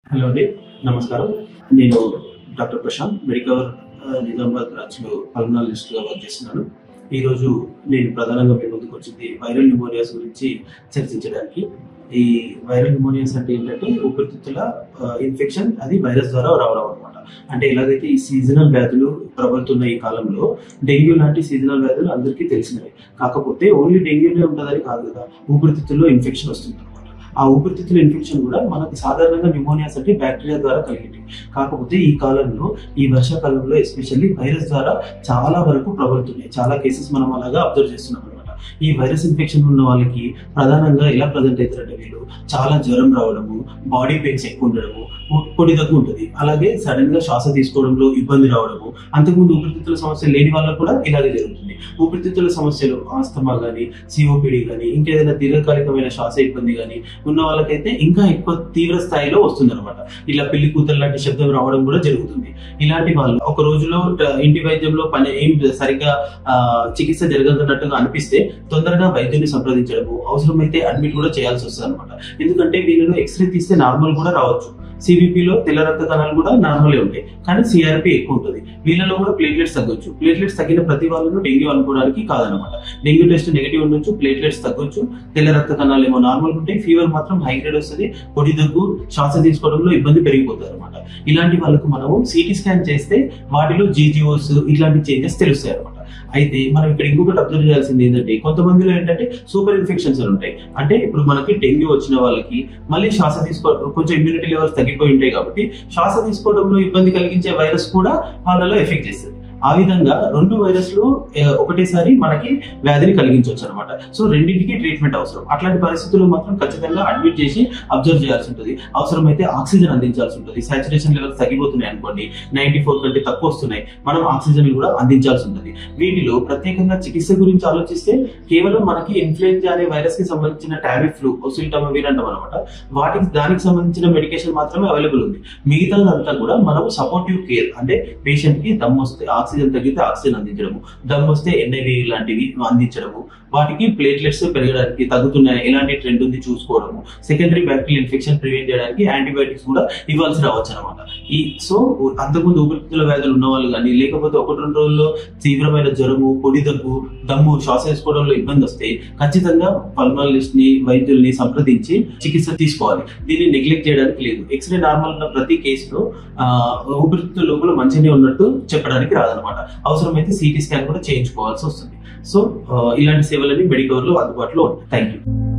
hello అండి నమస్కారం నేను డాక్టర్ ప్రశాంత్ మెడికవర్ ఆ, నిజామాబాద్ బ్రాంచ్లో పల్మనాలజిస్ట్గా వర్క్ చేస్తున్నాను ఈరోజు నేను ప్రధానంగా మీ ముందుకు వచ్చింది వైరల్ న్యూమోనియాస్ గురించి చర్చించడానికి ఈ వైరల్ న్యూమోనియాస్ అంటే ఏంటంటే ఊపిరితిత్తుల ఇన్ఫెక్షన్ అది వైరస్ ద్వారా రావడం అనమాట అంటే ఎలాగైతే ఈ సీజనల్ వ్యాధులు ప్రబలుతున్న ఈ కాలంలో డెంగ్యూ లాంటి సీజనల్ వ్యాధులు అందరికీ తెలిసినవి కాకపోతే ఓన్లీ డెంగ్యూనే ఉంటుందని కాదు కదా ఊపిరితిత్తుల్లో ఇన్ఫెక్షన్ వస్తుంది అనమాట ఆ ఊపిరితిత్తుల ఇన్ఫెక్షన్ కూడా మనకు సాధారణంగా న్యూమోనియాస్ అంటే బ్యాక్టీరియా ద్వారా కలిగింది కాకపోతే ఈ కాలంలో ఈ వర్షాకాలంలో ఎస్పెషల్లీ వైరస్ ద్వారా చాలా వరకు ప్రబలుతున్నాయి చాలా కేసెస్ మనం అలాగా అబ్జర్వ్ చేస్తున్నాం అనమాట ఈ వైరస్ ఇన్ఫెక్షన్ ఉన్న వాళ్ళకి ప్రధానంగా ఎలా ప్రజెంట్ అవుతారంటే వీళ్ళు చాలా జ్వరం రావడము బాడీ పెయిన్స్ ఎక్కువ ఉండడము పొ- పొడి దగ్గు ఉంటుంది అలాగే సడన్ గా శ్వాస తీసుకోవడంలో ఇబ్బంది రావడము అంతకుముందు ఊపిరితిత్తుల సమస్య లేని వాళ్ళకు కూడా ఇలాగే జరుగుతుంది ఊపిరితిత్తుల సమస్యలు ఆస్తమా కానీ సిఓపిడి కానీ ఇంకేదైనా దీర్ఘకాలికమైన శ్వాస ఇబ్బంది కానీ ఉన్న వాళ్ళకైతే ఇంకా ఎక్కువ తీవ్ర స్థాయిలో వస్తుంది అనమాట ఇలా పెళ్లి కూతురు లాంటి శబ్దం రావడం కూడా జరుగుతుంది ఇలాంటి వాళ్ళు ఒక రోజులో ట- ఇంటి వైద్యంలో పని ఏం సరిగ్గా ఆ, చికిత్స జరగనట్టుగా అనిపిస్తే తొందరగా వైద్యుని సంప్రదించడము అవసరమైతే అడ్మిట్ కూడా చేయాల్సి వస్తుంది అనమాట ఎందుకంటే వీళ్ళలో ఎక్స్రే తీస్తే నార్మల్ కూడా రావచ్చు సిబిపిలో తెల్ల రక్త కణాలు కూడా నార్మలే ఉంటాయి కానీ సిఆర్పి ఎక్కువ ఉంటుంది వీళ్ళలో కూడా ప్లేట్లెట్స్ తగ్గొచ్చు ప్లేట్లెట్స్ తగ్గిన ప్రతి వాళ్ళను డెంగ్యూ అనుకోవడానికి కాదనమాట డెంగ్యూ టెస్ట్ నెగిటివ్ ఉండొచ్చు ప్లేట్లెట్స్ తగ్గొచ్చు తెల్ల రక్త కణాలు ఏమో నార్మల్ ఉంటాయి ఫీవర్ మాత్రం హై గ్రేడ్ వస్తుంది పొడి దగ్గు శ్వాస తీసుకోవడంలో ఇబ్బంది పెరిగిపోతుంది అనమాట ఇలాంటి వాళ్ళకు మనము సిటీ స్కాన్ చేస్తే వాటిలో జీజీఓస్ ఇట్లాంటి చేంజెస్ తెలుస్తాయి అనమాట అయితే మనం ఇక్కడ ఇంకొకటి అబ్జర్వ్ చేయాల్సింది ఏంటంటే కొంతమందిలో ఏంటంటే సూపర్ ఇన్ఫెక్షన్స్ అని ఉంటాయి అంటే ఇప్పుడు మనకి డెంగ్యూ వచ్చిన వాళ్ళకి మళ్ళీ శ్వాస తీసుకో కొంచెం ఇమ్యూనిటీ లెవెల్స్ తగ్గిపోయి ఉంటాయి కాబట్టి శ్వాస తీసుకోవడంలో ఇబ్బంది కలిగించే వైరస్ కూడా వాళ్ళలో ఎఫెక్ట్ చేస్తుంది ఆ విధంగా రెండు వైరస్లు ఏ, ఒకటేసారి మనకి వ్యాధిని కలిగించవచ్చు అనమాట సో రెండింటికి ట్రీట్మెంట్ అవసరం అట్లాంటి పరిస్థితుల్లో మాత్రం ఖచ్చితంగా అడ్మిట్ చేసి అబ్జర్వ్ చేయాల్సి ఉంటుంది అవసరమైతే ఆక్సిజన్ అందించాల్సి ఉంటుంది సాచురేషన్ లెవెల్స్ తగ్గిపోతున్నాయి అనుకోండి నైన్టీ ఫోర్ కంటే తక్కువ వస్తున్నాయి మనం ఆక్సిజన్ కూడా అందించాల్సి ఉంటుంది వీటిలో ప్రత్యేకంగా చికిత్స గురించి ఆలోచిస్తే కేవలం మనకి ఇన్ఫ్లుయెంజా అనే వైరస్ కి సంబంధించిన టాబ్లెట్ ఫ్లూ ఒసిల్టమవీర్ అంటాం అనమాట వాటికి దానికి సంబంధించిన మెడికేషన్ మాత్రమే అవైలబుల్ ఉంది మిగతాదంతా కూడా మనం సపోర్టివ్ కేర్ అంటే పేషెంట్ కి దమ్ వస్తే ఆక్సిజన్ తగ్గితే ఆక్సిజన్ అందించడము దమ్ వస్తే ఎన్ఐవి లాంటివి అందించడము వాటికి ప్లేట్లెట్స్ పెరగడానికి తగ్గుతున్నాయి ఎలాంటి ట్రెండ్ ఉంది చూసుకోవడము సెకండరీ బ్యాక్టీరియల్ ఇన్ఫెక్షన్ ప్రివెంట్ చేయడానికి యాంటీబయాటిక్స్ కూడా ఇవ్వాల్సి రావచ్చు అనమాట ఈ సో అంతకుముందు ఊపిరితిత్తుల వ్యాధులు ఉన్న వాళ్ళు కానీ లేకపోతే ఒకటి రెండు రోజుల్లో తీవ్రమైన జ్వరము పొడి దగ్గు దమ్ము శ్వాస తీసుకోవడంలో ఇబ్బంది వస్తే ఖచ్చితంగా పల్మాలజిస్ట్ ని వైద్యుల్ని సంప్రదించి చికిత్స తీసుకోవాలి దీన్ని నెగ్లెక్ట్ చేయడానికి లేదు ఎక్స్రే నార్మల్ ఉన్న ప్రతి కేసులో ఆ, ఊపిరితిత్తుల లోపల మంచిగానే ఉన్నట్టు చెప్పడానికి రాదనమాట అవసరమైతే సిటీ స్కాన్ కూడా చేయించుకోవాల్సి వస్తుంది సో ఆ, ఇలాంటి సేవలన్నీ మెడికవర్ లో అందుబాటులో ఉంటాయి థ్యాంక్ యూ